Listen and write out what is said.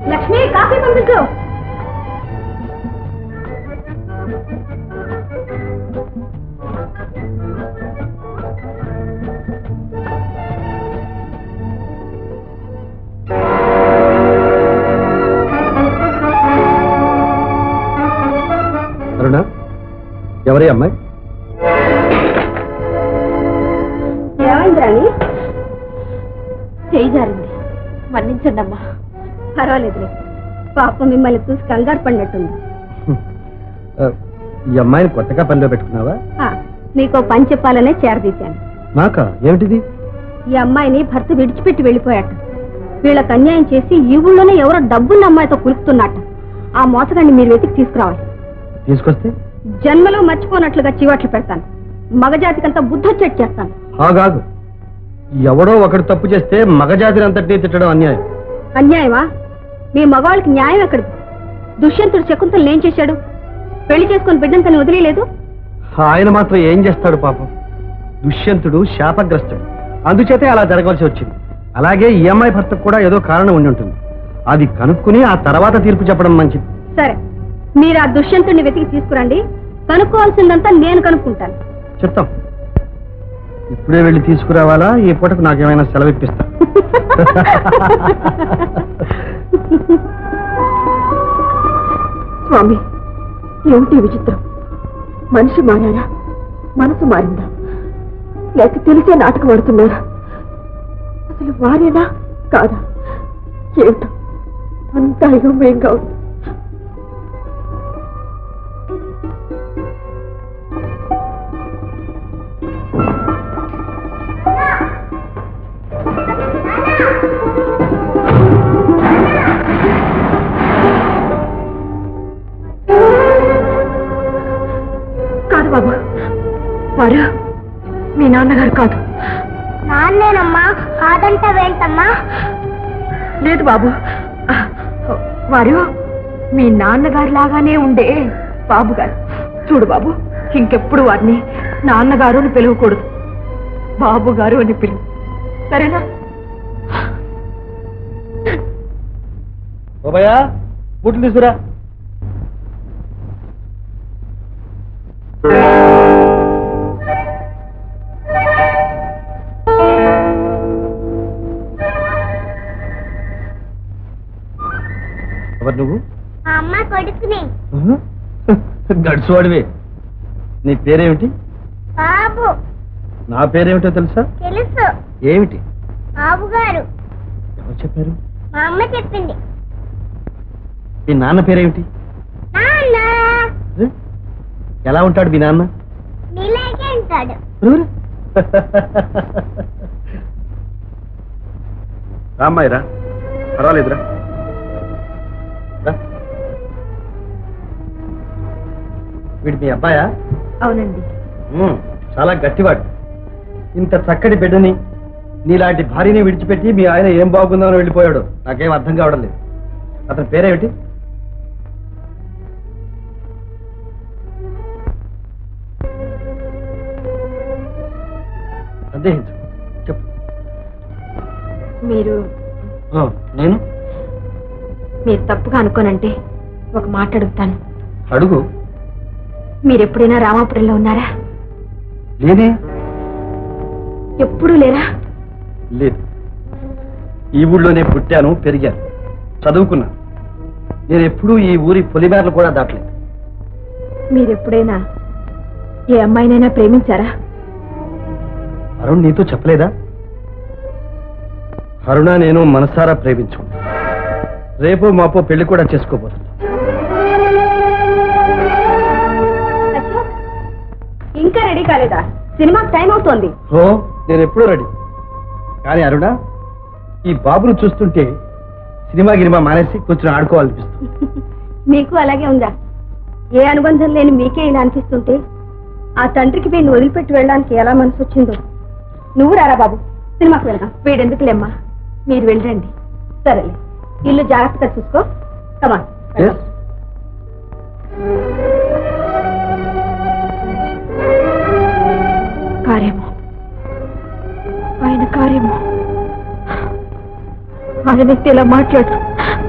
Lakshmi coffee పంపించు అరుణ ఎవరి అమ్మాయి ఏమైంది రాణి చేయి జారింది మన్నించండి అమ్మా పర్వాలేదులే పాప మిమ్మల్ని చూసి కంగారు పడినట్టుంది ఆ, ఈ అమ్మాయిని కొత్తగా పనిలో పెట్టుకున్నావా ఆ, నీకో పని చెప్పాలనే చేరదీశాను నాకా ఏమిటిది ఈ అమ్మాయిని భర్త విడిచిపెట్టి వెళ్ళిపోయాట వీళ్ళకి అన్యాయం చేసి ఈ ఊళ్ళోనే ఎవరో డబ్బున్న అమ్మాయితో కులుపుతున్నట్ట ఆ మోసగాన్ని మీరు వెతికి తీసుకురావాలి తీసుకొస్తే జన్మలో మర్చిపోనట్లుగా చివాట్లు పెడతాను మగజాతికంతా బుద్ధొచ్చేట్టు చేస్తాను ఆగాగు ఎవడో ఒకడు తప్పు చేస్తే మగజాతిని అంతటినీ తిట్టడం అన్యాయం అన్యాయమా మీ మగవాళ్ళకి న్యాయం ఎక్కడిది దుష్యంతుడు శకుంతలు ఏం చేశాడు పెళ్లి చేసుకుని బిడ్డను తను వదిలేదు ఆయన మాత్రం ఏం చేస్తాడు పాపం దుష్యంతుడు శాపగ్రస్తుడు అందుచేతే అలా జరగవలసి వచ్చింది అలాగే ఈ అమ్మాయి భర్తకు కూడా ఏదో కారణం ఉండి ఉంటుంది అది కనుక్కుని ఆ తర్వాత తీర్పు చెప్పడం మంచిది సరే మీరు ఆ దుష్యంతుడిని వెతికి తీసుకురండి కనుక్కోవాల్సిందంతా నేను కనుక్కుంటాను చెప్తాం ఇప్పుడే వెళ్ళి తీసుకురావాలా ఈ పూటకు నాకేమైనా సెలవు ఇప్పిస్తా స్వామి ఏమిటి విచిత్రం మనిషి మారారా మనసు మారిందా లేక తెలిసే నాటకం ఆడుతున్నారా అసలు వారేనా కాదా ఏమిటో అంతా అయోమయంగా ఉంది కాదు బాబు వారు మీ నాన్నగారు కాదు నాన్నేనమ్మా కాదంట వెళ్తమ్మా లేదు బాబు వారు మీ నాన్నగారు లాగానే ఉండే బాబు గారు చూడు బాబు ఇంకెప్పుడు వారిని నాన్నగారు అని పిలవకూడదు బాబు గారు అని పిలువు సరేనా బాబయ్యా బూట్లు తీసుకురా ఎవరు నువ్వు మా అమ్మ కొడుకుని గడుచువాడివే నీ పేరేమిటి బాబు నా పేరేమిటో తెలుసా తెలుసు ఏమిటి బాబు గారు ఎవరు చెప్పారు మా అమ్మ చెప్పింది మీ నాన్న పేరేమిటి నాన్న ఏ? ఎలా ఉంటాడు మీ నాన్న నీలాగే ఉంటాడు రామ్మాయిరా పర్వాలేదురా రా. వీడు మీ అబ్బాయా అవునండి ఉమ్, చాలా గట్టివాడు ఇంత చక్కటి బిడ్డని నీలాంటి భార్యని విడిచిపెట్టి మీ ఆయన ఏం బాగుందని వెళ్ళిపోయాడు నాకేం అర్థం కావడం లేదు అతని పేరేమిటి సందేహించు చెప్పు మీరు ఆ, నేను మీరు తప్పుగా అనుకోనంటే ఒక మాట అడుగుతాను అడుగు మీరు ఎప్పుడైనా రామాపురంలో ఉన్నారా లేనే ఎప్పుడూ లేరా లేదు ఈ ఊళ్ళోనే పుట్టాను పెరిగాను చదువుకున్నాను నేను ఎప్పుడూ ఈ ఊరి పొలిమేరలు కూడా దాటలేదు మీరు ఎప్పుడైనా ఏ అమ్మాయినైనా ప్రేమించారా అరుణ్ నీతో చెప్పలేదా అరుణ నేను మనసారా ప్రేమించుకున్నా రేపు మాపో పెళ్లి కూడా చేసుకోబోతున్నా ఇంకా రెడీ కాలేదా సినిమాకి టైం అవుతోంది ఓ నేను ఎప్పుడూ రెడీ కానీ అరుణ ఈ బాబును చూస్తుంటే సినిమా గినిమా మానేసి కొంచెం ఆడుకోవాలనిపిస్తుంది మీకు అలాగే ఉందా ఏ అనుబంధం లేని మీకే ఇలా అనిపిస్తుంటే ఆ తండ్రికి వీడిని వదిలిపెట్టి వెళ్ళడానికి ఎలా మనసు వచ్చిందో నువ్వు రారా బాబు సినిమాకి వెళ్దాం వీడెందుకులేమ్మా మీరు వెళ్ళండి సరేలే ఇల్లు జాగ్రత్తగా చూసుకో కమా Yes? కారేమో ఆయన కారేమో ఆయన వ్యక్తి ఇలా మాట్లాడు